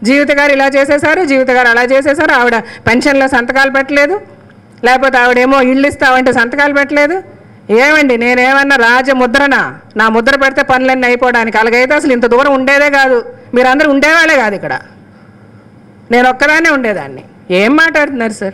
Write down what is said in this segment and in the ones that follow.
జీవిత గారు ఇలా చేసేసారు జీవిత గారు అలా చేసేసారు ఆవిడ పెన్షన్లో సంతకాలు పెట్టలేదు లేకపోతే ఆవిడేమో ఇళ్ళు ఇస్తామంటే సంతకాలు పెట్టలేదు ఏమండి నేనేమన్నా రాజముద్రనా నా ముద్ర పెడితే పనులన్నీ అయిపోవడానికి అలాగైతే అసలు ఇంత దూరం ఉండేదే కాదు మీరందరూ ఉండేవాళ్ళే కాదు ఇక్కడ నేను ఒక్కదాన్నే ఉండేదాన్ని ఏం మాట్లాడుతున్నారు సార్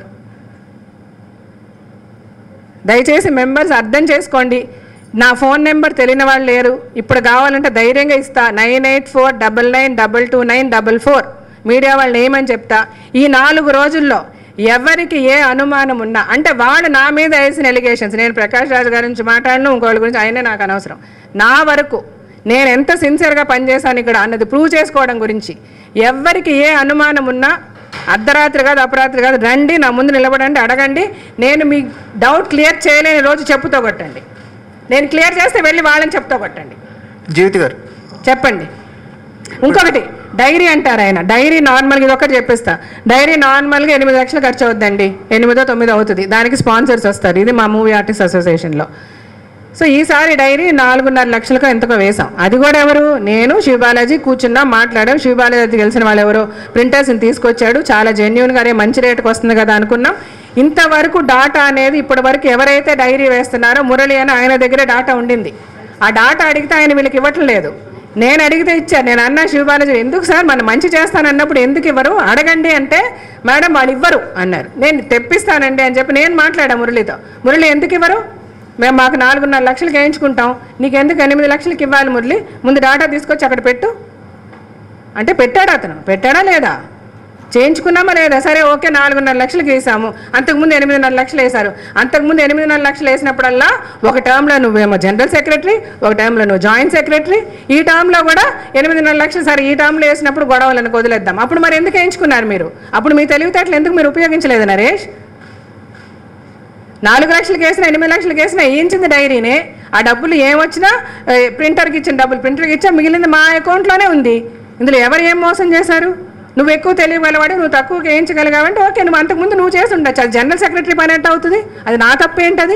దయచేసి మెంబర్స్ అర్థం చేసుకోండి నా ఫోన్ నెంబర్ తెలియని వాళ్ళు లేరు ఇప్పుడు కావాలంటే ధైర్యంగా ఇస్తా nine eight four double nine double two nine double four media వాళ్ళు ఏమని చెప్తా ఈ నాలుగు రోజుల్లో ఎవరికి ఏ అనుమానం ఉన్నా అంటే వాడు నా మీద వేసిన ఎలిగేషన్స్ నేను ప్రకాష్ రాజు గారి నుంచి మాట్లాడను ఇంకోళ్ళ గురించి అయినా నాకు అనవసరం నా వరకు నేను ఎంత సిన్సియర్గా పనిచేశాను ఇక్కడ అన్నది ప్రూవ్ చేసుకోవడం గురించి ఎవరికి ఏ అనుమానం ఉన్నా అర్ధరాత్రి కాదు అపరాత్రి కాదు రండి నా ముందు నిలబడండి అడగండి నేను మీ డౌట్ క్లియర్ చేయలేని రోజు చెప్పుతో కొట్టండి నేను క్లియర్ చేస్తే వెళ్ళి వాళ్ళని చెప్తా కొట్టండి జీవిత గారు చెప్పండి ఇంకొకటి డైరీ అంటారు ఆయన డైరీ నార్మల్గా ఇది ఒకటి చెప్పిస్తా డైరీ నార్మల్గా ఎనిమిది లక్షలు ఖర్చు అవుద్దండి ఎనిమిదో తొమ్మిదో అవుతుంది దానికి స్పాన్సర్స్ వస్తారు ఇది మా మూవీ ఆర్టిస్ట్ అసోసియేషన్లో సో ఈసారి డైరీ నాలుగున్నర లక్షలకు ఎంతకో వేసాం అది కూడా ఎవరు నేను శివబాలాజీ కూర్చున్నాం మాట్లాడాం శివబాలాజీ తెలిసిన వాళ్ళు ఎవరో ప్రింటర్స్ని తీసుకొచ్చాడు చాలా జెన్యున్గా అరే మంచి రేటుకి వస్తుంది కదా అనుకున్నాం ఇంతవరకు డాటా అనేది ఇప్పటి వరకు ఎవరైతే డైరీ వేస్తున్నారో మురళి అని ఆయన దగ్గరే డాటా ఉండింది ఆ డాటా అడిగితే ఆయన వీళ్ళకి ఇవ్వట్లేదు నేను అడిగితే ఇచ్చాను నేను అన్నా శివబాలాజీ ఎందుకు సార్ మనం మంచి చేస్తానన్నప్పుడు ఎందుకు ఇవ్వరు అడగండి అంటే మేడం వాళ్ళు ఇవ్వరు అన్నారు నేను తెప్పిస్తానండి అని చెప్పి నేను మాట్లాడా మురళితో మురళి ఎందుకు ఇవ్వరు మేము మాకు నాలుగున్నర లక్షలకి వేయించుకుంటాం నీకెందుకు ఎనిమిది లక్షలకి ఇవ్వాలి మురళి ముందు డాటా తీసుకొచ్చి అక్కడ పెట్టు అంటే పెట్టాడా అతను పెట్టాడా లేదా చేయించుకున్నామా లేదా సరే ఓకే నాలుగున్నర లక్షలకి వేసాము అంతకుముందు ఎనిమిదిన్నర లక్షలు వేశారు అంతకుముందు ఎనిమిదిన్నర లక్షలు వేసినప్పుడల్లా ఒక టర్మ్లో నువ్వేమో జనరల్ సెక్రటరీ ఒక టర్మ్లో నువ్వు జాయింట్ సెక్రటరీ ఈ టర్మ్లో కూడా ఎనిమిదిన్నర లక్షలు సరే ఈ టర్మ్లో వేసినప్పుడు గొడవలను వదిలేద్దాం అప్పుడు మరి ఎందుకు వేయించుకున్నారు మీరు అప్పుడు మీ తెలివితేటలు ఎందుకు మీరు ఉపయోగించలేదు నరేష్ నాలుగు లక్షలకి వేసిన ఎనిమిది లక్షలకి వేసిన వేయించింది డైరీనే ఆ డబ్బులు ఏమొచ్చినా ఏ, ప్రింటర్కి ఇచ్చిన డబ్బులు ప్రింటర్కి ఇచ్చా మిగిలింది మా అకౌంట్లోనే ఉంది ఇందులో ఎవరు ఏం మోసం చేశారు నువ్వు ఎక్కువ తెలియగలవాడు నువ్వు తక్కువకి వేయించగలిగావంటే ఓకే నువ్వు అంతకుముందు నువ్వు చేసి ఉండొచ్చు అది జనరల్ సెక్రటరీ పని ఎట్ట అవుతుంది అది నా తప్పేంటది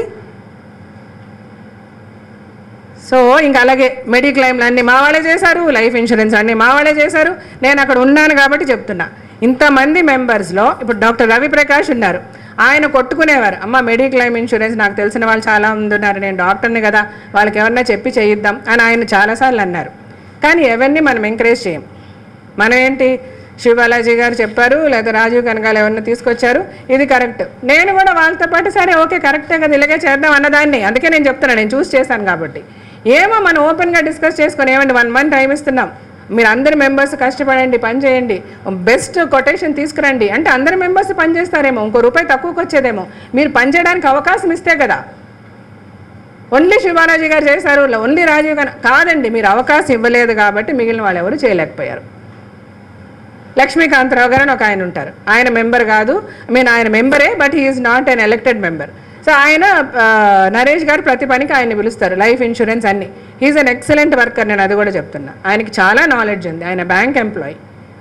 సో ఇంకా అలాగే మెడిక్లైమ్లు అన్నీ మా వాళ్ళే చేశారు లైఫ్ ఇన్సూరెన్స్ అన్నీ మా వాళ్ళే చేశారు నేను అక్కడ ఉన్నాను కాబట్టి చెప్తున్నా ఇంతమంది మెంబర్స్లో ఇప్పుడు డాక్టర్ రవి ప్రకాష్ ఉన్నారు ఆయన కొట్టుకునేవారు అమ్మ మెడిక్లైమ్ ఇన్సూరెన్స్ నాకు తెలిసిన వాళ్ళు చాలా మంది ఉన్నారు నేను డాక్టర్ని కదా వాళ్ళకి ఎవరన్నా చెప్పి చేయిద్దాం అని ఆయన చాలాసార్లు అన్నారు కానీ ఎవరిని మనం ఎంకరేజ్ చేయం మనం ఏంటి శివబాలాజీ గారు చెప్పారు లేదా రాజీవ్ కనకాల ఎవరిని తీసుకొచ్చారు ఇది కరెక్ట్ నేను కూడా వాళ్ళతో పాటు సరే ఓకే కరెక్టే కదా ఇలాగే చేద్దాం అన్నదాన్ని అందుకే నేను చెప్తున్నాను నేను చూస్ చేశాను కాబట్టి ఏమో మనం ఓపెన్గా డిస్కస్ చేసుకొని ఏమండి వన్ మంత్ టైం ఇస్తున్నాం మీరు అందరి మెంబర్స్ కష్టపడండి పని చేయండి బెస్ట్ కొటేషన్ తీసుకురండి అంటే అందరి మెంబర్స్ పని చేస్తారేమో ఇంకో రూపాయి తక్కువకి వచ్చేదేమో మీరు పని చేయడానికి అవకాశం ఇస్తే కదా ఓన్లీ శివబాలాజీ గారు చేశారు ఓన్లీ రాజీవ్ గారు కాదండి మీరు అవకాశం ఇవ్వలేదు కాబట్టి మిగిలిన వాళ్ళు ఎవరు చేయలేకపోయారు లక్ష్మీకాంతరావు గారు అని ఒక ఆయన ఉంటారు ఆయన మెంబర్ కాదు ఐ మీన్ ఆయన మెంబరే but he's not unelected member so ఆయన ఆ, నరేష్ గారు ప్రతి పనికి ఆయన్ని పిలుస్తారు లైఫ్ ఇన్సూరెన్స్ అన్ని హీఈస్ అన్ ఎక్సలెంట్ వర్కర్ నేను అది కూడా చెప్తున్నా ఆయనకి చాలా నాలెడ్జ్ ఉంది ఆయన బ్యాంక్ ఎంప్లాయీ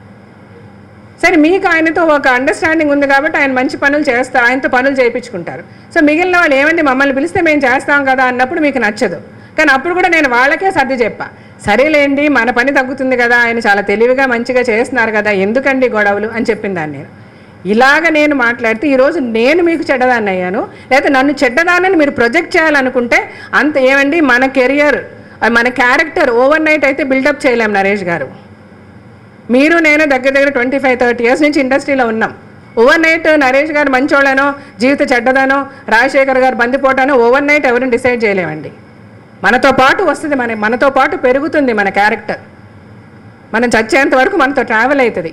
సరే మీకు ఆయనతో ఒక అండర్స్టాండింగ్ ఉంది కాబట్టి ఆయన మంచి పనులు చేస్తారు ఆయనతో పనులు చేయించుకుంటారు సో మిగిలిన వాళ్ళు ఏమండి మమ్మల్ని పిలిస్తే మేము చేస్తాం కదా అన్నప్పుడు మీకు నచ్చదు కానీ అప్పుడు కూడా నేను వాళ్ళకే సర్ది చెప్పా సరేలేండి మన పని తగ్గుతుంది కదా ఆయన చాలా తెలివిగా మంచిగా చేస్తున్నారు కదా ఎందుకండి గొడవలు అని చెప్పింది దాన్ని నేను ఇలాగ నేను మాట్లాడితే ఈరోజు నేను మీకు చెడ్డదాన్ని అయ్యాను లేదా నన్ను చెడ్డదానని మీరు ప్రొజెక్ట్ చేయాలనుకుంటే అంత ఏమండి మన కెరియర్ మన క్యారెక్టర్ ఓవర్ నైట్ అయితే బిల్డప్ చేయలేం నరేష్ గారు మీరు నేను దగ్గర దగ్గర ట్వంటీ ఫైవ్ థర్టీ ఇయర్స్ నుంచి ఇండస్ట్రీలో ఉన్నాం ఓవర్ నైట్ నరేష్ గారు మంచోళ్ళనో జీవిత చెడ్డదనో రాజశేఖర్ గారు బందిపోటానో ఓవర్ నైట్ ఎవరిని డిసైడ్ చేయలేమండి మనతో పాటు వస్తుంది మన మనతో పాటు పెరుగుతుంది మన క్యారెక్టర్ మనం చచ్చేంత వరకు మనతో ట్రావెల్ అవుతుంది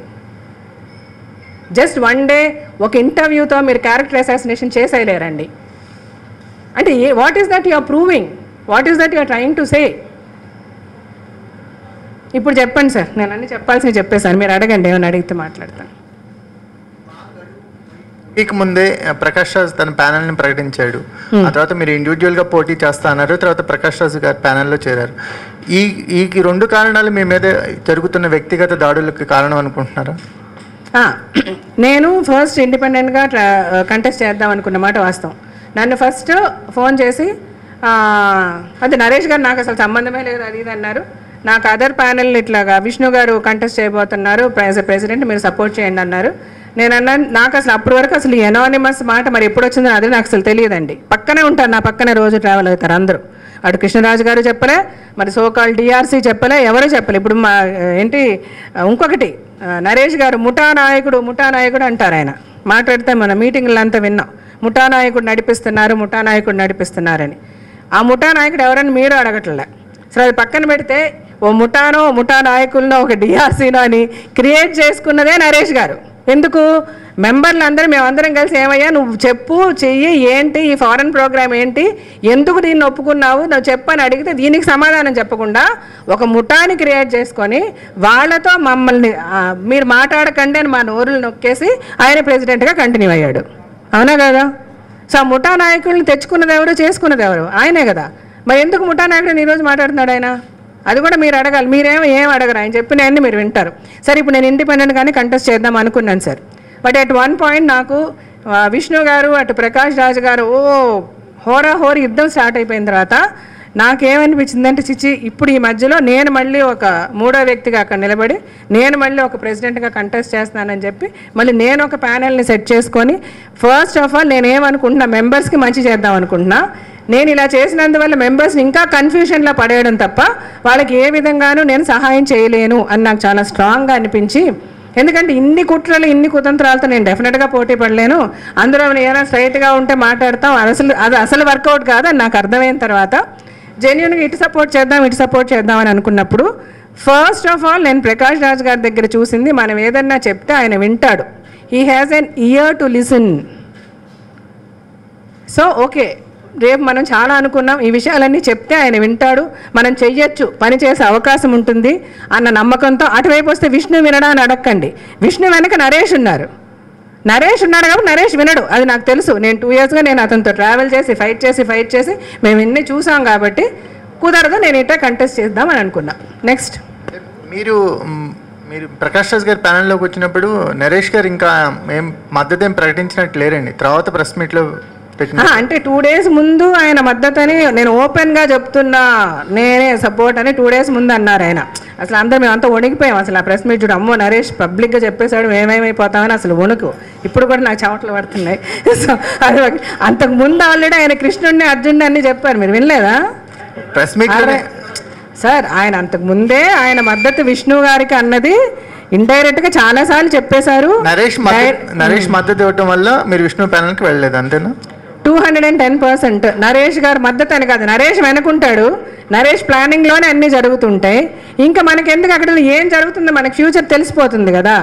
జస్ట్ వన్ డే ఒక ఇంటర్వ్యూతో మీరు క్యారెక్టర్ అసాసినేషన్ చేసేయలేరండి అంటే ఏ what is that you're proving what is that you're trying to say ఇప్పుడు చెప్పండి సార్ నేను అన్ని చెప్పాల్సింది చెప్పేశాను మీరు అడగండి ఏమైనా అడిగితే మాట్లాడతాను వీక్ ముందే ఆ, ప్రకాష్ రాజ్ తన ప్యానెల్ ని ప్రకటించాడు ఆ తర్వాత మీరు ఇండివిజువల్ గా పోటీ చేస్తా అన్నారు తర్వాత ప్రకాష్ రాజ్ గారు ప్యానెల్లో చేరారు ఈ ఈ రెండు కారణాలు మీ మీద జరుగుతున్న వ్యక్తిగత దాడులకు కారణం అనుకుంటున్నారా ఆ, నేను ఫస్ట్ ఇండిపెండెంట్గా ట్రా కంటెస్ట్ చేద్దాం అనుకున్న మాట వాస్తవం నన్ను ఫస్ట్ ఫోన్ చేసి ఆ, అది నరేష్ గారు నాకు అసలు సంబంధమే లేదు అది ఇది అన్నారు నాకు అదర్ ప్యానెల్ ఇట్లాగా విష్ణు గారు కంటెస్ట్ చేయబోతున్నారు యాజ్ ప్రెసిడెంట్ మీరు సపోర్ట్ చేయండి అన్నారు నేను అన్నాను నాకు అసలు అప్పటి వరకు అసలు ఎనానిమస్ మాట మరి ఎప్పుడు వచ్చిందో అదే నాకు అసలు తెలియదండి పక్కనే ఉంటారు నా పక్కనే రోజు ట్రావెల్ అవుతారు అందరూ అటు కృష్ణరాజు గారు చెప్పలే మరి సోకాల్ డిఆర్సీ చెప్పలే ఎవరు చెప్పలే ఇప్పుడు మా ఏంటి ఇంకొకటి ఆ, నరేష్ గారు ముఠా నాయకుడు ముఠా నాయకుడు అంటారు ఆయన మాట్లాడితే మన మీటింగ్లు అంతా విన్నాం ముఠా నాయకుడు నడిపిస్తున్నారు ముఠా నాయకుడు నడిపిస్తున్నారని ఆ ముఠా నాయకుడు ఎవరని మీరు అడగట్లే సరే అది పక్కన పెడితే ఓ ముఠానో ముఠా నాయకులనో ఒక డిఆర్సీనో అని క్రియేట్ చేసుకున్నదే నరేష్ గారు ఎందుకు మెంబర్లు అందరూ మేమందరం కలిసి ఏమయ్యా నువ్వు చెప్పు చెయ్యి ఏంటి ఈ ఫారెన్ ప్రోగ్రామ్ ఏంటి ఎందుకు దీన్ని ఒప్పుకున్నావు నువ్వు చెప్పని అడిగితే దీనికి సమాధానం చెప్పకుండా ఒక ముఠాని క్రియేట్ చేసుకొని వాళ్ళతో మమ్మల్ని ఆ, మీరు మాట్లాడకండి అని మా నోరులు నొక్కేసి ఆయన ప్రెసిడెంట్గా కంటిన్యూ అయ్యాడు అవునా కదా సో ఆ ముఠా నాయకుల్ని తెచ్చుకున్నది ఎవరు చేసుకున్నది ఎవరు ఆయనే కదా మరి ఎందుకు ముఠా నాయకుడు ఈరోజు మాట్లాడుతున్నాడు ఆయన అది కూడా మీరు అడగాలి మీరేమో ఏం అడగరు ఆయన చెప్పినవన్నీ మీరు వింటారు సరే ఇప్పుడు నేను ఇండిపెండెంట్గానే కంటెస్ట్ చేద్దాం అనుకున్నాను sir but at one point నాకు ఆ, విష్ణు గారు అటు ప్రకాష్ రాజు గారు ఓ హోరా హోరీ యుద్ధం స్టార్ట్ అయిపోయిన తర్వాత నాకేమనిపించిందంటే చిచి ఇప్పుడు ఈ మధ్యలో నేను మళ్ళీ ఒక మూడో వ్యక్తిగా అక్కడ నిలబడి నేను మళ్ళీ ఒక ప్రెసిడెంట్గా కంటెస్ట్ చేస్తున్నానని చెప్పి మళ్ళీ నేను ఒక ప్యానెల్ని సెట్ చేసుకొని ఫస్ట్ ఆఫ్ ఆల్ నేనేమనుకుంటున్నా మెంబర్స్కి మంచి చేద్దాం అనుకుంటున్నా నేను ఇలా చేసినందువల్ల మెంబర్స్ని ఇంకా కన్ఫ్యూషన్లో పడేయడం తప్ప వాళ్ళకి ఏ విధంగానూ నేను సహాయం చేయలేను అని నాకు చాలా స్ట్రాంగ్గా అనిపించి ఎందుకంటే ఇన్ని కుట్రలు ఇన్ని కుతంత్రాలతో నేను డెఫినెట్గా పోటీ పడలేను అందులో ఏదైనా స్ట్రైట్గా ఉంటే మాట్లాడతాం అది అసలు అది అసలు వర్కౌట్ కాదు అని నాకు అర్థమైన తర్వాత జెన్యున్గా ఇటు సపోర్ట్ చేద్దాం ఇటు సపోర్ట్ చేద్దాం అని అనుకున్నప్పుడు ఫస్ట్ ఆఫ్ ఆల్ నేను ప్రకాష్ రాజ్ గారి దగ్గర చూసింది మనం ఏదన్నా చెప్తే ఆయన వింటాడు he has an ear to listen so okay రేపు మనం చాలా అనుకున్నాం ఈ విషయాలన్నీ చెప్తే ఆయన వింటాడు మనం చెయ్యొచ్చు పని చేసే అవకాశం ఉంటుంది అన్న నమ్మకంతో అటువైపు వస్తే విష్ణు వినడా అని అడగండి విష్ణు వెనక నరేష్ ఉన్నారు నరేష్ ఉన్నాడు కాబట్టి నరేష్ వినడు అది నాకు తెలుసు నేను టూ ఇయర్స్గా నేను అతనితో ట్రావెల్ చేసి ఫైట్ చేసి ఫైట్ చేసి మేము ఇన్ని చూసాం కాబట్టి కుదరదు నేను ఇట్లా కంటెస్ట్ చేద్దాం అని అనుకున్నా నెక్స్ట్ మీరు మ్, మీరు ప్రకాష్ రాజ్ గారి ప్యానల్లోకి వచ్చినప్పుడు నరేష్ గారు ఇంకా ఏం మద్దతు ఏం ప్రకటించినట్టు లేరండి తర్వాత ప్రెస్ మీట్లో పెట్టిన ఆ, అంటే టూ డేస్ ముందు ఆయన మద్దతని నేను ఓపెన్గా చెప్తున్నా నేనే సపోర్ట్ అని టూ డేస్ ముందు అన్నారు ఆయన అసలు అందరం మేము అంతా వణికిపోయాం అసలు ఆ ప్రెస్ మీట్ చూడు అమ్మో నరేష్ పబ్లిక్గా చెప్పేశాడు మేమేమైపోతామని అసలు వణుకు ఇప్పుడు కూడా నాకు చెమటలు పడుతున్నాయి సో అది ఒక- అంతకు ముందు ఆల్రెడీ ఆయన కృష్ణుడిని అర్జునుడిని అన్ని చెప్పారు మీరు వినలేదా ప్రెస్ మీట్లో అరే, సార్ ఆయన అంతకు ముందే ఆయన మద్దతు విష్ణు గారికి అన్నది ఇండైరెక్ట్ గా చాలా సార్లు చెప్పేశారు నరేష్ మద్దతు నరేష్ మద్దతు ఇవ్వటం వల్ల మీరు విష్ణు ప్యానల్కి వెళ్ళలేదు అంతేనా two hundred and ten percent Naresh గారు మద్దతు అని కాదు నరేష్ వెనుకుంటాడు నరేష్ ప్లానింగ్లోనే అన్నీ జరుగుతుంటాయి ఇంకా మనకి ఎందుకు అక్కడ ఏం జరుగుతుందో మనకి ఫ్యూచర్ తెలిసిపోతుంది కదా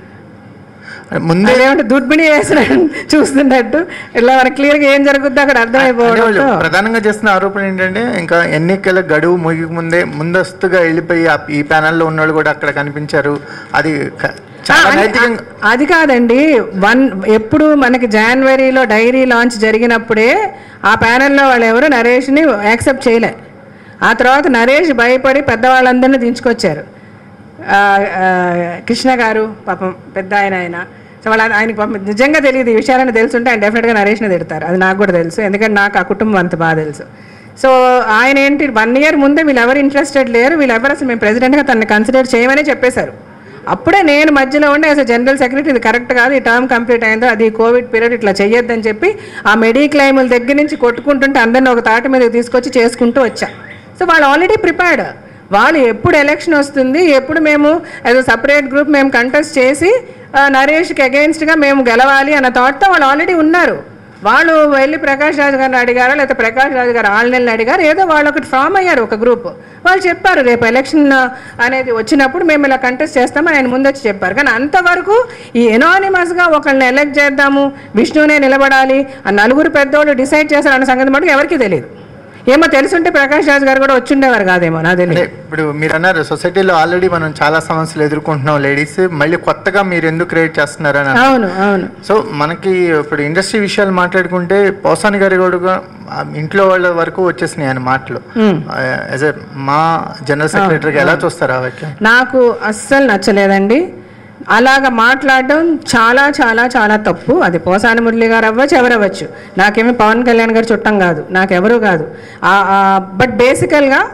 ముందే అదేమంటే దుడ్బిడి వేసిన చూస్తున్నట్టు ఇలా మనకి క్లియర్గా ఏం జరుగుద్దో అక్కడ అంటే వాళ్ళు అర్థమైపోవడంతో ప్రధానంగా చేస్తున్న ఆరోపణ ఏంటంటే ఇంకా ఎన్నికల గడువు ముగిక ముందే ముందస్తుగా వెళ్ళిపోయి ఆ- ఈ ప్యానల్లో ఉన్న వాళ్ళు కూడా అక్కడ కనిపించారు అది క- చాలా ఆ, నైతికంగా అది కాదండి వన్ ఎప్పుడు మనకి జనవరిలో డైరీ లాంచ్ జరిగినప్పుడే ఆ ప్యానెల్లో వాళ్ళు ఎవరు నరేష్ని యాక్సెప్ట్ చేయలే ఆ తర్వాత నరేష్ భయపడి పెద్దవాళ్ళందరినీ దించుకొచ్చారు ఆ, ఆ, కృష్ణ గారు పాపం పెద్ద ఆయన ఆయన సో వాళ్ళ ఆయనకి పాపం నిజంగా తెలియదు ఈ విషయాలని తెలుసుంటే ఆయన డెఫినెట్గా నరేష్ని తిడతారు అది నాకు కూడా తెలుసు ఎందుకంటే నాకు ఆ కుటుంబం అంత బాగా తెలుసు సో ఆయన ఏంటి వన్ ఇయర్ ముందే వీళ్ళు ఎవరు ఇంట్రెస్టెడ్ లేరు వీళ్ళు ఎవరు అసలు మేము ప్రెసిడెంట్గా తనని కన్సిడర్ చేయమని చెప్పేశారు అప్పుడే నేను మధ్యలో ఉండి యాజ్ జనరల్ సెక్రటరీ ఇది కరెక్ట్ కాదు ఈ టర్మ్ కంప్లీట్ అయిందో అది కోవిడ్ పీరియడ్ ఇట్లా చేయొద్దని చెప్పి ఆ మెడిక్లైముల దగ్గర నుంచి కొట్టుకుంటుంటే అందరిని ఒక తాటి మీదకి తీసుకొచ్చి చేసుకుంటూ వచ్చా సో వాళ్ళు ఆల్రెడీ ప్రిపేర్డ్ వాళ్ళు ఎప్పుడు ఎలక్షన్ వస్తుంది ఎప్పుడు మేము యాజ్ అ సపరేట్ గ్రూప్ మేము కంటెస్ట్ చేసి ఆ, నరేష్కి అగెయిన్స్ట్గా మేము గెలవాలి అన్న థాట్తో వాళ్ళు ఆల్రెడీ ఉన్నారు వాళ్ళు వెళ్ళి ప్రకాష్ రాజు గారిని అడిగారా లేకపోతే ప్రకాష్ రాజు గారు ఆన్లైన్లో అడిగారు ఏదో వాళ్ళు ఒకటి ఫామ్ అయ్యారు ఒక గ్రూప్ వాళ్ళు చెప్పారు రేపు ఎలక్షన్ అనేది వచ్చినప్పుడు మేము ఇలా కంటెస్ట్ చేస్తామని ఆయన ముందు వచ్చి చెప్పారు కానీ అంతవరకు ఈ ఎనానిమస్గా ఒకళ్ళని ఎలక్ట్ చేద్దాము విష్ణునే నిలబడాలి ఆ నలుగురు పెద్దోళ్ళు డిసైడ్ చేశారు అన్న సంగతి మటుకు ఎవరికీ తెలియదు ఏమో తెలుసుంటే ప్రకాష్ రాజు గారు కూడా వచ్చుండేవారు కాదేమో నా అంటే తెలియదు ఇప్పుడు మీరు అన్నారు సొసైటీలో ఆల్రెడీ మనం చాలా సమస్యలు ఎదుర్కొంటున్నాం లేడీస్ మళ్ళీ కొత్తగా మీరు ఎందుకు క్రియేట్ చేస్తున్నారని అన్నారు. అవును అవును సో మనకి ఇప్పుడు ఇండస్ట్రీ విషయాలు మాట్లాడుకుంటే పోసాని గారి కూడా ఇంట్లో వాళ్ళ వరకు వచ్చేసినాయి ఆయన మాటలు యాజ్ ఎ మా జనరల్ సెక్రటరీగా ఎలా చూస్తారు ఆ వ్యాఖ్య నాకు అస్సలు నచ్చలేదండి అలాగ మాట్లాడడం చాలా చాలా చాలా తప్పు అది పోసాని మురళి గారు అవ్వచ్చు ఎవరవ్వచ్చు నాకేమీ పవన్ కళ్యాణ్ గారు చుట్టం కాదు నాకెవరు కాదు బట్ బేసికల్గా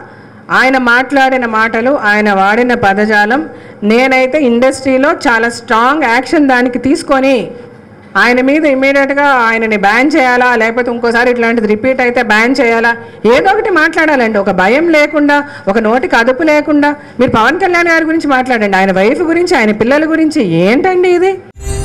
ఆయన మాట్లాడిన మాటలు ఆయన వాడిన పదజాలం నేనైతే ఇండస్ట్రీలో చాలా స్ట్రాంగ్ యాక్షన్ దానికి తీసుకొని ఆయన మీద ఇమీడియట్గా ఆయనని బ్యాన్ చేయాలా లేకపోతే ఇంకోసారి ఇట్లాంటిది రిపీట్ అయితే బ్యాన్ చేయాలా ఏదో ఒకటి మాట్లాడాలండి ఒక భయం లేకుండా ఒక నోటికి అదుపు లేకుండా మీరు పవన్ కళ్యాణ్ గారి గురించి మాట్లాడండి ఆయన వైఫ్ గురించి ఆయన పిల్లల గురించి ఏంటండి ఇది